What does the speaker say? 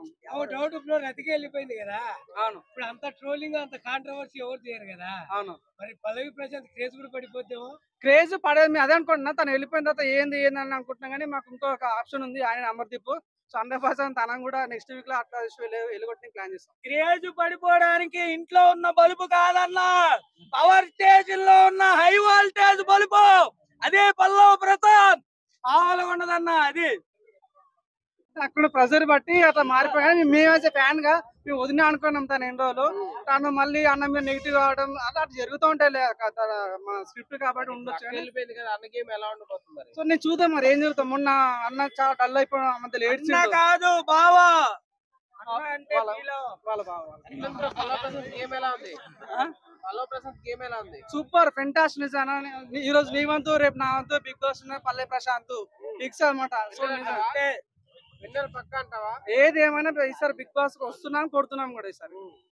ఎవరు డౌట్ ఇప్పుడు రతికి వెళ్ళిపోయింది కదా అవును ఇప్పుడు అంత ట్రోలింగ్ అంత కాంట్రవర్సీ ఎవరు చేయరు కదా అవును మరి పల్లవి ప్రశాంత్ క్రేజ్ కూడా పడిపోతేమో క్రేజ్ పడేది మేము అదే అనుకుంటున్నా తను వెళ్ళిపోయిన తర్వాత ఏంది ఏంది అని అనుకుంటున్నాం కానీ మాకు ఇంకొక ఆప్షన్ ఉంది ఆయన అమర్దీప్ సో హండ్రెడ్ పర్సెంట్ తనం కూడా నెక్స్ట్ వీక్ లో అట్లా వెళ్ళగొట్టి ప్లాన్ చేస్తాం క్రేజ్ పడిపోవడానికి ఇంట్లో ఉన్న బల్బు కాదన్నా పవర్ స్టేజ్ లో ఉన్న హై వోల్టేజ్ బల్బు అదే పల్లవ్ ప్రతాప్ మామూలుగా ఉండదన్నా అది అక్కడ ప్రెజర్ బట్టి అట్లా మారిపోయాయి మేమైతే ఫ్యాన్ గా మేము వదిన అనుకున్నాం తను ఎన్ని రోజులు తను మళ్ళీ అన్న మీద నెగిటివ్ అవడం అలా అట్లా జరుగుతూ ఉంటాయి లే, క- తన మన స్క్రిప్ట్ కాబట్టి ఉండొచ్చు కానీ వెళ్ళిపోయింది కదా అన్న గేమ్ ఎలా ఉండబోతుంది మరి సో నేను చూద్దాం మరి ఏం జరుగుతాం మొన్న అన్న చాలా డల్ అయిపోయిన మధ్య లేట్ అన్నా కాదు బావా అన్న అంటే వాళ్ళ- మీలో వాళ్ళ బావ పల్లవ ప్రసాద్ గేమ్ ఎలా ఉంది పల్లవ ప్రసాద్ గేమ్ ఎలా ఉంది సూపర్ ఫెంటాస్ నిజానా ఈ రోజు నీ వంతు రేపు నా వంతు బిగ్ బాస్ పల్లె ప్రశాంత్ ఫిక్స్ అనమాట సో నిజం. అంటే విన్నర్ పక్క అంటావా ఏది ఏమైనా ఈసారి బిగ్ బాస్ వస్తున్నాం కొడుతున్నాం కూడా ఈసారి